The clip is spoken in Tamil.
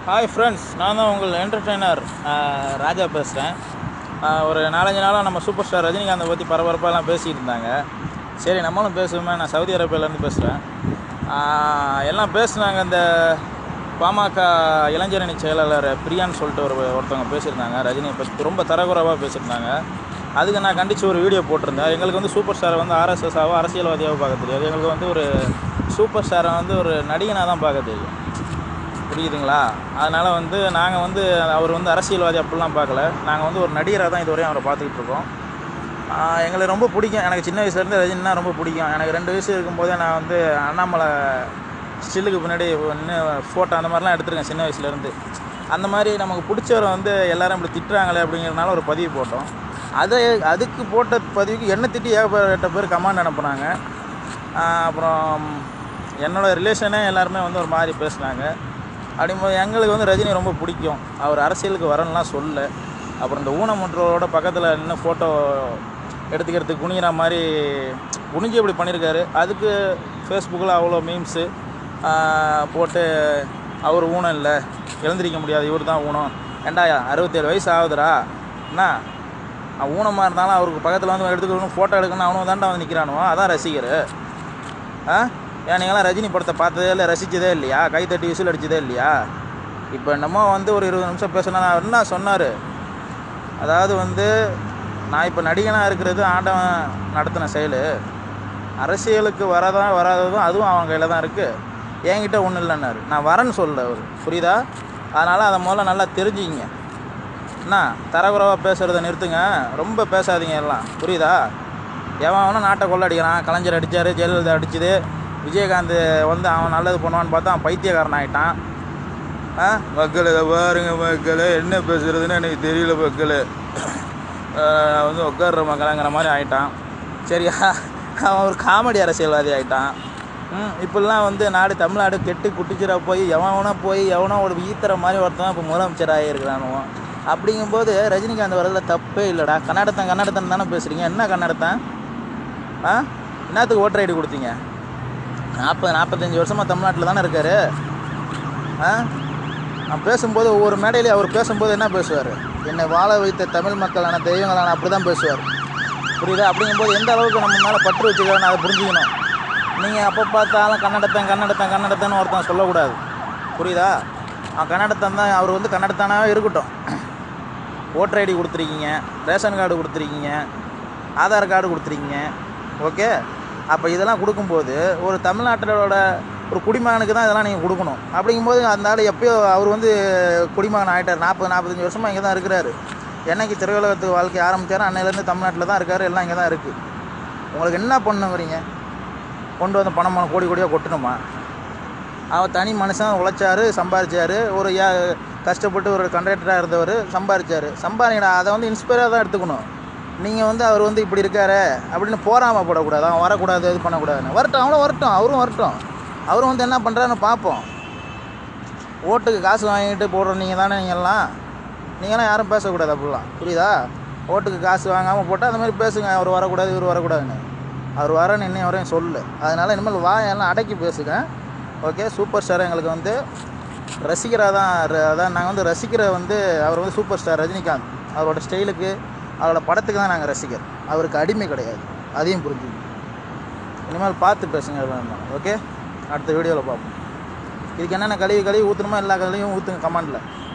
ஹாய் ஃப்ரெண்ட்ஸ் நான் தான் உங்கள் என்டர்டெய்னர் ராஜா பேசுகிறேன் ஒரு நாலஞ்சு நாளாக நம்ம சூப்பர் ஸ்டார் ரஜினிகாந்தை பற்றி பரபரப்பாலாம் பேசிகிட்டு இருந்தாங்க சரி நம்மளும் பேசுவோமே நான் சவுதி அரேபியாவிலேருந்து பேசுகிறேன் எல்லாம் பேசுனாங்க இந்த பாமக இளைஞரணி செயலாளர் பிரியான்னு சொல்லிட்டு ஒரு ஒருத்தவங்க பேசியிருந்தாங்க ரஜினியை பற்றி ரொம்ப தரக்குறைவாக பேசியிருந்தாங்க அதுக்கு நான் கண்டித்து ஒரு வீடியோ போட்டிருந்தேன் எங்களுக்கு வந்து சூப்பர் ஸ்டாரை வந்து ஆர்எஸ்எஸ்ஸாவோ அரசியல்வாதியாவோ பார்க்க தெரியாது எங்களுக்கு வந்து ஒரு சூப்பர் ஸ்டாரை வந்து ஒரு நடிகனாக தான் பார்க்க தெரியும் புரியுதுங்களா அதனால் வந்து நாங்கள் வந்து அவர் வந்து அரசியல்வாதி அப்படிலாம் பார்க்கல நாங்கள் வந்து ஒரு நடிகராக தான் இதுவரையும் அவரை பார்த்துக்கிட்டு இருக்கோம் ஆஹ் எங்களுக்கு ரொம்ப பிடிக்கும் எனக்கு சின்ன வயசுலேருந்து ரஜினினா ரொம்ப பிடிக்கும் எனக்கு ரெண்டு வயசு இருக்கும்போதே நான் வந்து அண்ணாமலை ஸ்டில்லுக்கு பின்னாடி நின்று ஃபோட்டோ அந்த மாதிரிலாம் எடுத்திருக்கேன் சின்ன வயசுலேருந்து அந்த மாதிரி நமக்கு பிடிச்சவரை வந்து எல்லாரும் இப்படி திட்டுறாங்களே அப்படிங்கிறதுனால ஒரு பதிவு போட்டோம் அதை அதுக்கு போட்ட பதிவுக்கு என்ன திட்டி ஏகப்பட்ட பேர் கமெண்ட் அனுப்புனாங்க ஆஹ் அப்புறம் என்னோடய ரிலேஷனே எல்லாருமே வந்து ஒரு மாதிரி பேசுனாங்க அப்படிங்கும்போது எங்களுக்கு வந்து ரஜினி ரொம்ப பிடிக்கும் அவர் அரசியலுக்கு வரணும்லாம் சொல்ல அப்புறம் இந்த ஊனமுற்றோரோட பக்கத்தில் நின்று ஃபோட்டோ எடுத்துக்கிறதுக்கு குனிகிற மாதிரி குனிஞ்சு இப்படி பண்ணியிருக்காரு அதுக்கு ஃபேஸ்புக்கில் அவ்வளோ மீம்ஸு போட்டு அவர் ஊனம் இல்லை எழுந்திரிக்க முடியாது இவர் தான் ஊனம் ஏண்டாயா அறுபத்தேழு வயசு ஆகுதுடா என்ன அவன் ஊனமாக இருந்தாலும் அவருக்கு பக்கத்தில் வந்து எடுத்துக்கணும் ஃபோட்டோ எடுக்கணும் அவனும் தாண்டா வந்து நிற்கிறானுவோ அதான் ரசிகர் ஆ ஏன் நீங்களாம் ரஜினி படத்தை பார்த்ததே இல்லை ரசித்ததே இல்லையா கை தட்டி விசில் அடிச்சதே இல்லையா இப்போ என்னமோ வந்து ஒரு இருபது நிமிஷம் பேசினா அவர் என்ன சொன்னார் அதாவது வந்து நான் இப்போ நடிகனாக இருக்கிறது ஆண்டவன் நடத்தின செயல் அரசியலுக்கு வரதான் வராததும் அதுவும் அவன் கையில் தான் இருக்குது என்கிட்ட ஒன்றும் இல்லைன்னாரு நான் வரேன்னு சொல்ல அவர் புரியுதா அதனால் அதை முதல்ல நல்லா தெரிஞ்சுக்கிங்க என்ன தரகுறவாக பேசுகிறத நிறுத்துங்க ரொம்ப பேசாதீங்க எல்லாம் புரியுதா எவன் அவனும் நாட்டை கொள்ளடிக்கிறான் கலைஞர் அடித்தார் ஜெயலலிதா அடிச்சுது விஜயகாந்த் வந்து அவன் நல்லது பண்ணுவான்னு பார்த்தா அவன் பைத்தியக்காரன் ஆகிட்டான் ஆ மக்கள் இதை பாருங்க மக்கள் என்ன பேசுகிறதுன்னு எனக்கு தெரியல மக்கள் வந்து உட்கார்ற மக்களுங்கிற மாதிரி ஆயிட்டான் சரியா அவன் ஒரு காமெடி அரசியல்வாதி ஆயிட்டான் ம் இப்படிலாம் வந்து நாடு தமிழ்நாடு கெட்டு குட்டிச்சிரா போய் எவனோ போய் எவனோ ஒரு ஈத்துற மாதிரி ஒருத்தன் இப்போ முதலமைச்சராக இருக்கிறானுவோ அப்படிங்கும்போது ரஜினிகாந்த் வரதுல தப்பே இல்லைடா கன்னடத்தன் கன்னடத்தன் தானே பேசுகிறீங்க என்ன கன்னடத்தன் ஆ என்னத்துக்கு ஓட்டர் ஐடி கொடுத்தீங்க நாற்பது நாற்பத்தஞ்சு வருஷமாக தமிழ்நாட்டில் தானே இருக்கார் ஆ நான் பேசும்போது ஒவ்வொரு மேடையிலையும் அவர் பேசும்போது என்ன பேசுவார் என்னை வாழ வைத்த தமிழ் மக்களான தெய்வங்களான அப்படி தான் பேசுவார் புரியுதா அப்படிங்கும்போது எந்த அளவுக்கு நம்ம மேலே பற்று வச்சுக்கிறோன்னு அதை புரிஞ்சுக்கணும் நீங்கள் அப்போ பார்த்தாலும் கன்னடத்தன் கன்னடத்தன் கன்னடத்தன்னு ஒருத்தன் சொல்லக்கூடாது புரியுதா அவன் கன்னடத்தன் தான் அவர் வந்து கன்னடத்தானாவே இருக்கட்டும் ஓட்டர் ஐடி கொடுத்துருக்கீங்க ரேஷன் கார்டு கொடுத்துருக்கீங்க ஆதார் கார்டு கொடுத்துருக்கீங்க ஓகே அப்போ இதெல்லாம் கொடுக்கும்போது ஒரு தமிழ்நாட்டிலோட ஒரு குடிமகனுக்கு தான் இதெல்லாம் நீங்கள் கொடுக்கணும் அப்படிங்கும்போது அந்த ஆள் எப்பயோ அவர் வந்து குடிமகன் ஆகிட்டார் நாற்பது நாற்பத்தஞ்சு வருஷமாக இங்கே தான் இருக்கிறாரு என்னைக்கு திரையுலகத்துக்கு வாழ்க்கை ஆரம்பித்தாரோ அன்னையிலேருந்து தமிழ்நாட்டில் தான் இருக்கார் எல்லாம் இங்கே தான் இருக்குது உங்களுக்கு என்ன பண்ணுங்கிறீங்க கொண்டு வந்து பணம் பணம் கோடி கோடியாக கொட்டணுமா அவர் தனி மனுஷன் உழைச்சாரு சம்பாரிச்சாரு ஒரு ஏ கஷ்டப்பட்டு ஒரு கண்டக்டராக இருந்தவர் சம்பாரிச்சார் சம்பாதிங்கடா அதை வந்து இன்ஸ்பயராக தான் எடுத்துக்கணும் நீங்கள் வந்து அவர் வந்து இப்படி இருக்காரு அப்படின்னு போராம போடக்கூடாது அவன் வரக்கூடாது இது பண்ணக்கூடாதுன்னு வரட்டும் அவனும் வரட்டும் அவரும் வரட்டும் அவரும் வந்து என்ன பண்ணுறாருன்னு பார்ப்போம் ஓட்டுக்கு காசு வாங்கிட்டு போடுற நீங்கள் தானே நீங்கள்லாம் நீங்களாம் யாரும் பேசக்கூடாது அப்படிலாம் புரியுதா ஓட்டுக்கு காசு வாங்காமல் போட்டால் அந்த மாதிரி பேசுங்க அவர் வரக்கூடாது இவர் வரக்கூடாதுன்னு அவர் வரன்னு இன்னும் வரையும் சொல்லு அதனால் இனிமேல் வாயெல்லாம் அடக்கி பேசுங்க ஓகே சூப்பர் ஸ்டார் எங்களுக்கு வந்து ரசிகராக தான் ர- அதான் நாங்கள் வந்து ரசிக்கிற வந்து அவர் வந்து சூப்பர் ஸ்டார் ரஜினிகாந்த் அவரோட ஸ்டைலுக்கு அவரோட படத்துக்கு தான் நாங்கள் ரசிகர் அவருக்கு அடிமை கிடையாது அதையும் புரிஞ்சுக்கணும் இனிமேல் பார்த்து பேசுங்க எதுவாக இருந்தாலும் ஓகே அடுத்த வீடியோவில் பார்ப்போம் இதுக்கு என்னென்ன கழுவி கழுவி ஊற்றணுமோ எல்லா கழுவியும் ஊற்றுங்க கமெண்டில்